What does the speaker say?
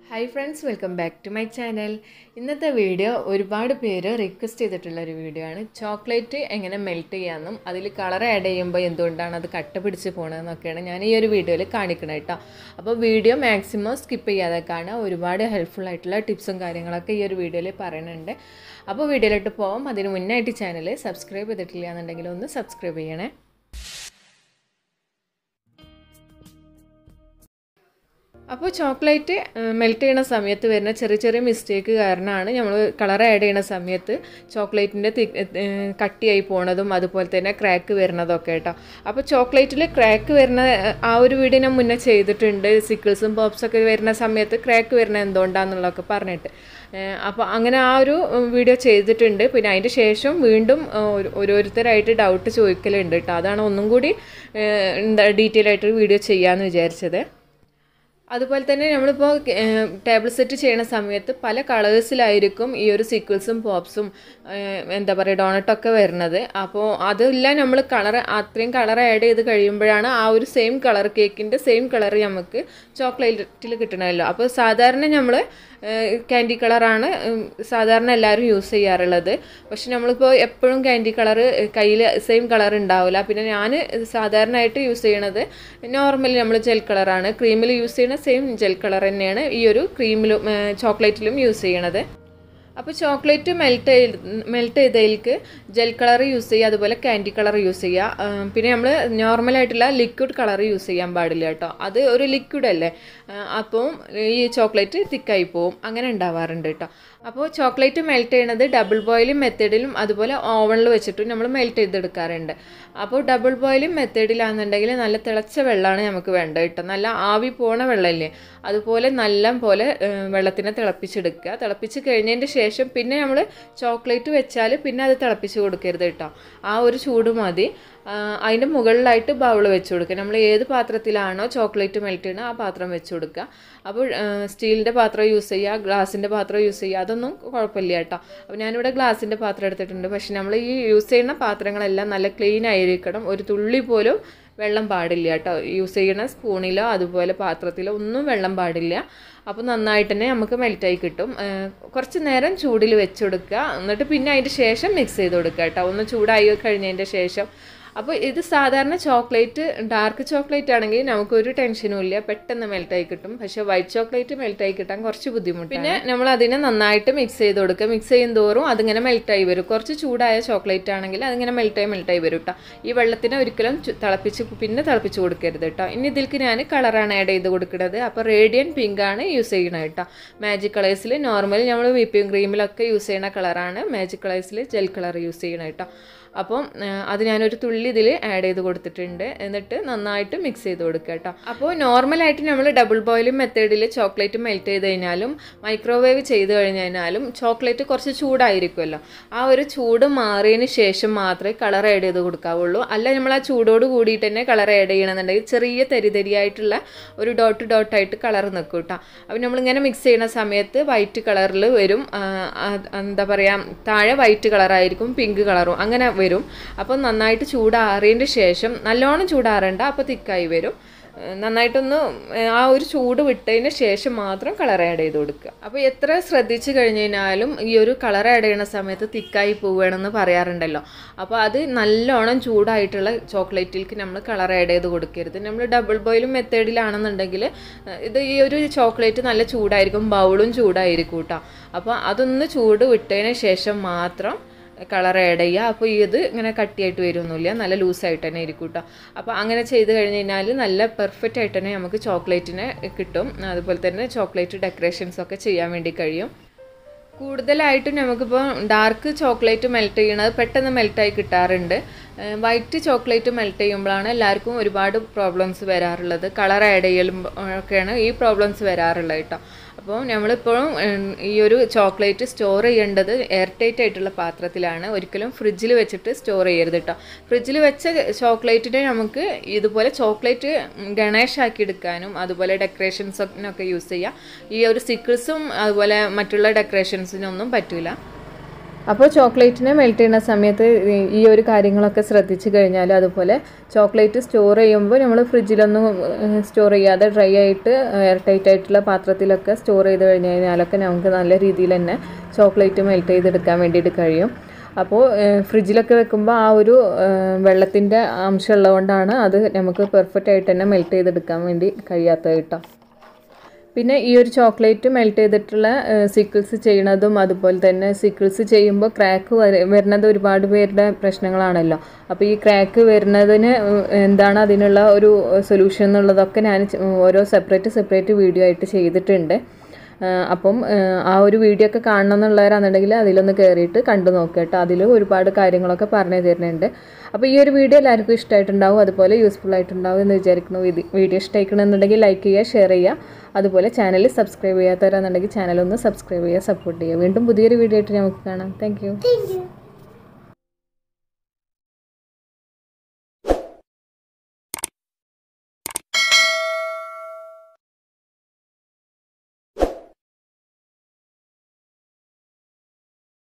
Hi friends welcome back to my channel ഇന്നത്തെ video ഒരുപാട് പേര് റിക്വസ്റ്റ് ചെയ്തിട്ടുള്ള ഒരു വീഡിയോ ആണ് ചോക്ലേറ്റ് എങ്ങനെ മെൽറ്റ് ചെയ്യാമെന്നും അതിൽ കളർ ആഡ് ചെയ്യുമ്പോൾ എന്തുകൊണ്ടാണ് അത് കട്ട പിടിച്ച് പോകണമെന്നൊക്കെയാണ് ഞാൻ ഈ ഒരു വീഡിയോയിൽ കാണിക്കണം കേട്ടോ അപ്പോൾ വീഡിയോ മാക്സിമം സ്കിപ്പ് ചെയ്യാതെ കാണാം ഒരുപാട് ഹെൽപ്ഫുൾ ആയിട്ടുള്ള ടിപ്സും കാര്യങ്ങളൊക്കെ ഈ ഒരു വീഡിയോയിൽ പറയുന്നുണ്ട് അപ്പോൾ വീഡിയോയിലോട്ട് പോകാം അതിന് മുന്നായിട്ട് ചാനൽ സബ്സ്ക്രൈബ് ചെയ്തിട്ടില്ല എന്നുണ്ടെങ്കിൽ ഒന്ന് സബ്സ്ക്രൈബ് ചെയ്യണേ അപ്പോൾ ചോക്ലേറ്റ് മെൽറ്റ് ചെയ്യുന്ന സമയത്ത് വരുന്ന ചെറിയ ചെറിയ മിസ്റ്റേക്ക് കാരണമാണ് നമ്മൾ കളർ ആഡ് ചെയ്യുന്ന സമയത്ത് ചോക്ലേറ്റിൻ്റെ കട്ടിയായി പോണതും അതുപോലെ തന്നെ ക്രാക്ക് വരുന്നതൊക്കെ കേട്ടോ അപ്പോൾ ചോക്ലേറ്റിൽ ക്രാക്ക് വരുന്ന ആ ഒരു വീഡിയോ ഞാൻ മുന്നേ ചെയ്തിട്ടുണ്ട് സിക്കിൾസും പോപ്സൊക്കെ വരുന്ന സമയത്ത് ക്രാക്ക് വരുന്നത് എന്തുകൊണ്ടാണെന്നുള്ളതൊക്കെ പറഞ്ഞിട്ട് അപ്പോൾ അങ്ങനെ ആ ഒരു വീഡിയോ ചെയ്തിട്ടുണ്ട് പിന്നെ അതിൻ്റെ ശേഷം വീണ്ടും ഓരോരുത്തരായിട്ട് ഡൗട്ട് ചോദിക്കലുണ്ട് കേട്ടോ അതാണ് ഒന്നും കൂടി എന്താ ഡീറ്റെയിൽ ആയിട്ട് വീഡിയോ ചെയ്യാമെന്ന് വിചാരിച്ചത് അതുപോലെ തന്നെ നമ്മളിപ്പോൾ ടേബിൾ സെറ്റ് ചെയ്യുന്ന സമയത്ത് പല കളേഴ്സിലായിരിക്കും ഈ ഒരു സീക്വൽസും പോപ്സും എന്താ പറയുക ഡോണട്ടൊക്കെ വരുന്നത് അപ്പോൾ അതെല്ലാം നമ്മൾ കളർ അത്രയും കളർ ആഡ് ചെയ്ത് കഴിയുമ്പോഴാണ് ആ ഒരു സെയിം കളർ കേക്കിൻ്റെ സെയിം കളർ നമുക്ക് ചോക്ലേറ്റിൽ കിട്ടണമല്ലോ അപ്പോൾ സാധാരണ നമ്മൾ ക്യാൻഡി കളറാണ് സാധാരണ എല്ലാവരും യൂസ് ചെയ്യാറുള്ളത് പക്ഷെ നമ്മളിപ്പോൾ എപ്പോഴും ക്യാൻഡി കളർ കയ്യിൽ സെയിം കളർ ഉണ്ടാവില്ല പിന്നെ ഞാൻ സാധാരണയായിട്ട് യൂസ് ചെയ്യണത് നോർമലി നമ്മൾ ജെൽ കളറാണ് ക്രീമിൽ യൂസ് ചെയ്യുന്ന സെയിം ജെൽ കളർ തന്നെയാണ് ഈ ഒരു ക്രീമിലും ചോക്ലേറ്റിലും യൂസ് ചെയ്യണത് അപ്പോൾ ചോക്ലേറ്റ് മെൽറ്റ് ചെയ്ത് മെൽറ്റ് ചെയ്തതിലേക്ക് ജെൽ കളർ യൂസ് ചെയ്യുക അതുപോലെ ക്യാൻഡി കളർ യൂസ് ചെയ്യുക പിന്നെ നമ്മൾ നോർമലായിട്ടുള്ള ലിക്വിഡ് കളർ യൂസ് ചെയ്യാൻ പാടില്ല കേട്ടോ അത് ഒരു ലിക്വിഡ് അല്ലേ അപ്പോൾ ഈ ചോക്ലേറ്റ് തിക്കായി പോവും അങ്ങനെ ഉണ്ടാവാറുണ്ട് കേട്ടോ അപ്പോൾ ചോക്ലേറ്റ് മെൽറ്റ് ചെയ്യണത് ഡബിൾ ബോയിലിംഗ് മെത്തേഡിലും അതുപോലെ ഓവണിൽ വെച്ചിട്ടും നമ്മൾ മെൽറ്റ് ചെയ്തെടുക്കാറുണ്ട് അപ്പോൾ ഡബിൾ ബോയിലിംഗ് മെത്തേഡിലാണെന്നുണ്ടെങ്കിൽ നല്ല തിളച്ച വെള്ളമാണ് നമുക്ക് വേണ്ടത് കേട്ടോ നല്ല ആവി പോണ വെള്ളമില്ലേ അതുപോലെ നല്ല പോലെ വെള്ളത്തിനെ തിളപ്പിച്ചെടുക്കുക തിളപ്പിച്ച് കഴിഞ്ഞതിൻ്റെ ശേഷം പിന്നെ നമ്മൾ ചോക്ലേറ്റ് വെച്ചാൽ പിന്നെ അത് തിളപ്പിച്ച് കൊടുക്കരുത് കേട്ടോ ആ ഒരു ചൂട് മതി അതിൻ്റെ മുകളിലായിട്ട് ബൗൾ വെച്ച് കൊടുക്കുക നമ്മൾ ഏത് പാത്രത്തിലാണോ ചോക്ലേറ്റ് മെൽറ്റ് ചെയ്യണത് ആ പാത്രം വെച്ച് കൊടുക്കുക അപ്പോൾ സ്റ്റീലിൻ്റെ പാത്രം യൂസ് ചെയ്യുക ഗ്ലാസിൻ്റെ പാത്രം യൂസ് ചെയ്യുക അതൊന്നും കുഴപ്പമില്ല കേട്ടോ അപ്പോൾ ഞാനിവിടെ ഗ്ലാസിൻ്റെ പാത്രം എടുത്തിട്ടുണ്ട് പക്ഷെ നമ്മൾ ഈ യൂസ് ചെയ്യുന്ന പാത്രങ്ങളെല്ലാം നല്ല ക്ലീൻ ആയിരിക്കണം ഒരു തുള്ളി പോലും വെള്ളം പാടില്ല കേട്ടോ യൂസ് ചെയ്യുന്ന സ്പൂണിലോ അതുപോലെ പാത്രത്തിലോ ഒന്നും വെള്ളം പാടില്ല അപ്പോൾ നന്നായിട്ട് തന്നെ നമുക്ക് മെൽറ്റായി കിട്ടും കുറച്ച് നേരം ചൂടിൽ വെച്ച് കൊടുക്കുക എന്നിട്ട് പിന്നെ അതിൻ്റെ ശേഷം മിക്സ് ചെയ്ത് കൊടുക്കുക കേട്ടോ ഒന്ന് ചൂടായി കഴിഞ്ഞതിൻ്റെ ശേഷം അപ്പോൾ ഇത് സാധാരണ ചോക്ലേറ്റ് ഡാർക്ക് ചോക്ലേറ്റ് ആണെങ്കിൽ നമുക്കൊരു ടെൻഷനും ഇല്ല പെട്ടെന്ന് മെൽറ്റായി കിട്ടും പക്ഷേ വൈറ്റ് ചോക്ലേറ്റ് മെൽറ്റായി കിട്ടാൻ കുറച്ച് ബുദ്ധിമുട്ട് പിന്നെ നമ്മൾ അതിനെ നന്നായിട്ട് മിക്സ് ചെയ്ത് കൊടുക്കുക മിക്സ് ചെയ്യും തോറും അതിങ്ങനെ മെൽറ്റായി വരും കുറച്ച് ചൂടായ ചോക്ലേറ്റ് ആണെങ്കിൽ അതിങ്ങനെ മെൽറ്റായി മെൽറ്റായി വരും കേട്ടോ ഈ വെള്ളത്തിനെ ഒരിക്കലും തിളപ്പിച്ച് പിന്നെ തിളപ്പിച്ച് കൊടുക്കരുത് കേട്ടോ ഇനി ഇതിലേക്ക് ഞാൻ കളറാണ് ആഡ് ചെയ്ത് കൊടുക്കുന്നത് അപ്പോൾ റേഡിയൻ പിങ്ക് ആണ് യൂസ് ചെയ്യണത് കേട്ടോ മാജിക് കളേഴ്സിൽ നോർമലി നമ്മൾ വിപ്പിംഗ് ക്രീമിലൊക്കെ യൂസ് ചെയ്യുന്ന കളറാണ് മാജിക് കളേഴ്സിൽ ജെൽ കളർ യൂസ് ചെയ്യണം കേട്ടോ അപ്പം അത് ഞാനൊരു തുള്ളി ഇതിൽ ആഡ് ചെയ്ത് കൊടുത്തിട്ടുണ്ട് എന്നിട്ട് നന്നായിട്ട് മിക്സ് ചെയ്ത് കൊടുക്കുക കേട്ടോ അപ്പോൾ നോർമലായിട്ട് നമ്മൾ ഡബിൾ ബോയിലിംഗ് മെത്തേഡിൽ ചോക്ലേറ്റ് മെൽറ്റ് ചെയ്ത് കഴിഞ്ഞാലും മൈക്രോവേവ് ചെയ്ത് കഴിഞ്ഞാലും ചോക്ലേറ്റ് കുറച്ച് ചൂടായിരിക്കുമല്ലോ ആ ഒരു ചൂട് മാറിയതിന് ശേഷം മാത്രമേ കളർ ആഡ് ചെയ്ത് കൊടുക്കാവുള്ളൂ അല്ല നമ്മൾ ആ ചൂടോട് കൂടിയിട്ട് തന്നെ കളർ ആഡ് ചെയ്യണമെന്നുണ്ടെങ്കിൽ ചെറിയ തരി തരിയായിട്ടുള്ള ഒരു ഡോട്ട് ഡോട്ടായിട്ട് കളർ നിൽക്കും കേട്ടോ അപ്പോൾ നമ്മളിങ്ങനെ മിക്സ് ചെയ്യുന്ന സമയത്ത് വൈറ്റ് കളറിൽ വരും എന്താ പറയുക താഴെ വൈറ്റ് കളറായിരിക്കും പിങ്ക് കളറും അങ്ങനെ വരും അപ്പോൾ നന്നായിട്ട് ചൂടാറിയതിൻ്റെ ശേഷം നല്ലോണം ചൂടാറേണ്ട അപ്പോൾ തിക്കായി വരും നന്നായിട്ടൊന്ന് ആ ഒരു ചൂട് വിട്ടതിന് ശേഷം മാത്രം കളർ ആഡ് ചെയ്ത് കൊടുക്കുക അപ്പോൾ എത്ര ശ്രദ്ധിച്ചു കഴിഞ്ഞ് കഴിഞ്ഞാലും ഈ ഒരു കളർ ആഡ് ചെയ്യുന്ന സമയത്ത് തിക്കായി പോവുകയാണെന്ന് പറയാറുണ്ടല്ലോ അപ്പോൾ അത് നല്ലോണം ചൂടായിട്ടുള്ള ചോക്ലേറ്റിലേക്ക് നമ്മൾ കളർ ആഡ് ചെയ്ത് കൊടുക്കരുത് നമ്മൾ ഡബിൾ ബോയിലും മെത്തേഡിലാണെന്നുണ്ടെങ്കിൽ ഇത് ഈ ഒരു ചോക്ലേറ്റ് നല്ല ചൂടായിരിക്കും ബൗളും ചൂടായിരിക്കും കേട്ടോ അപ്പോൾ അതൊന്ന് ചൂട് വിട്ടതിന് ശേഷം മാത്രം കളർ ആഡ് ചെയ്യുക അപ്പോൾ ഇത് ഇങ്ങനെ കട്ടിയായിട്ട് വരുമൊന്നുമില്ല നല്ല ലൂസായിട്ട് തന്നെ ഇരിക്കും കേട്ടോ അപ്പോൾ അങ്ങനെ ചെയ്ത് കഴിഞ്ഞ് കഴിഞ്ഞാൽ നല്ല പെർഫെക്റ്റ് ആയിട്ട് തന്നെ നമുക്ക് ചോക്ലേറ്റിനെ കിട്ടും അതുപോലെ തന്നെ ചോക്ലേറ്റ് ഡെക്കറേഷൻസ് ഒക്കെ ചെയ്യാൻ വേണ്ടി കഴിയും കൂടുതലായിട്ടും നമുക്കിപ്പോൾ ഡാർക്ക് ചോക്ലേറ്റ് മെൽറ്റ് ചെയ്യണത് പെട്ടെന്ന് മെൽറ്റായി കിട്ടാറുണ്ട് വൈറ്റ് ചോക്ലേറ്റ് മെൽറ്റ് ചെയ്യുമ്പോഴാണ് എല്ലാവർക്കും ഒരുപാട് പ്രോബ്ലംസ് വരാറുള്ളത് കളർ ആഡ് ചെയ്യുമ്പോഴൊക്കെയാണ് ഈ പ്രോബ്ലംസ് വരാറുള്ളത് കേട്ടോ അപ്പോൾ നമ്മളിപ്പോഴും ഈ ഒരു ചോക്ലേറ്റ് സ്റ്റോർ ചെയ്യേണ്ടത് എയർ ടൈറ്റ് ആയിട്ടുള്ള പാത്രത്തിലാണ് ഒരിക്കലും ഫ്രിഡ്ജിൽ വെച്ചിട്ട് സ്റ്റോർ ചെയ്യരുത് കേട്ടോ ഫ്രിഡ്ജിൽ വെച്ച ചോക്ലേറ്റിനെ നമുക്ക് ഇതുപോലെ ചോക്ലേറ്റ് ഗണേഷ് ആക്കി എടുക്കാനും അതുപോലെ ഡെക്കറേഷൻസിനൊക്കെ യൂസ് ചെയ്യാം ഈ ഒരു സിക്കിൾസും അതുപോലെ മറ്റുള്ള ഡെക്കറേഷൻസിനൊന്നും പറ്റില്ല അപ്പോൾ ചോക്ലേറ്റിനെ മെൽറ്റ് ചെയ്യുന്ന സമയത്ത് ഈ- ഈ ഒരു കാര്യങ്ങളൊക്കെ ശ്രദ്ധിച്ചു കഴിഞ്ഞാൽ അതുപോലെ ചോക്ലേറ്റ് സ്റ്റോർ ചെയ്യുമ്പോൾ നമ്മൾ ഫ്രിഡ്ജിലൊന്നും സ്റ്റോർ ചെയ്യാതെ ഡ്രൈ ആയിട്ട് എയർ ടൈറ്റ് ആയിട്ടുള്ള പാത്രത്തിലൊക്കെ സ്റ്റോർ ചെയ്ത് കഴിഞ്ഞ് കഴിഞ്ഞാലൊക്കെ നമുക്ക് നല്ല രീതിയിൽ തന്നെ ചോക്ലേറ്റ് മെൽറ്റ് ചെയ്തെടുക്കാൻ വേണ്ടിയിട്ട് കഴിയും അപ്പോൾ ഫ്രിഡ്ജിലൊക്കെ വെക്കുമ്പോൾ ആ ഒരു വെള്ളത്തിൻ്റെ അംശം ഉള്ളതുകൊണ്ടാണ് അത് നമുക്ക് പെർഫെക്റ്റ് ആയിട്ട് തന്നെ മെൽറ്റ് ചെയ്തെടുക്കാൻ വേണ്ടി കഴിയാത്തത് കേട്ടോ പിന്നെ ഈ ഒരു ചോക്ലേറ്റ് മെൽറ്റ് ചെയ്തിട്ടുള്ള സിക്കിൾസ് ചെയ്യണതും അതുപോലെ തന്നെ സിക്കിൾസ് ചെയ്യുമ്പോൾ ക്രാക്ക് വരുന്നത് ഒരുപാട് പേരുടെ പ്രശ്നങ്ങളാണല്ലോ അപ്പോൾ ഈ ക്രാക്ക് വരുന്നതിന് ഏഹ്, എന്താണ് അതിനുള്ള ഒരു സൊല്യൂഷൻ എന്നുള്ളതൊക്കെ ഞാൻ ചെ- ഓരോ സെപ്പറേറ്റ് സെപ്പറേറ്റ് വീഡിയോ ആയിട്ട് ചെയ്തിട്ടുണ്ട് ഏഹ്, അപ്പം ഏഹ്, ആ ഒരു വീഡിയോ ഒക്കെ കാണണം എന്നുള്ളവരാണെന്നുണ്ടെങ്കിൽ അതിലൊന്ന് കയറിയിട്ട് കണ്ടു നോക്കുക കേട്ടോ അതിൽ ഒരുപാട് കാര്യങ്ങളൊക്കെ പറഞ്ഞു തരുന്നുണ്ട് അപ്പോൾ ഈ ഒരു വീഡിയോ എല്ലാവർക്കും ഇഷ്ടമായിട്ടുണ്ടാവും അതുപോലെ യൂസ്ഫുൾ ആയിട്ടുണ്ടാവും എന്ന് വിചാരിക്കുന്നു ഇത് വീഡിയോ ഇഷ്ടമായിക്കണമെന്നുണ്ടെങ്കിൽ ലൈക്ക് ചെയ്യുക ഷെയർ ചെയ്യുക അതുപോലെ ചാനൽ സബ്സ്ക്രൈബ് ചെയ്യാത്തവരാണെന്നുണ്ടെങ്കിൽ ചാനൽ ഒന്ന് സബ്സ്ക്രൈബ് ചെയ്യുക സപ്പോർട്ട് ചെയ്യുക വീണ്ടും പുതിയൊരു വീഡിയോ ആയിട്ട് നമുക്ക് കാണാം താങ്ക് Thank you.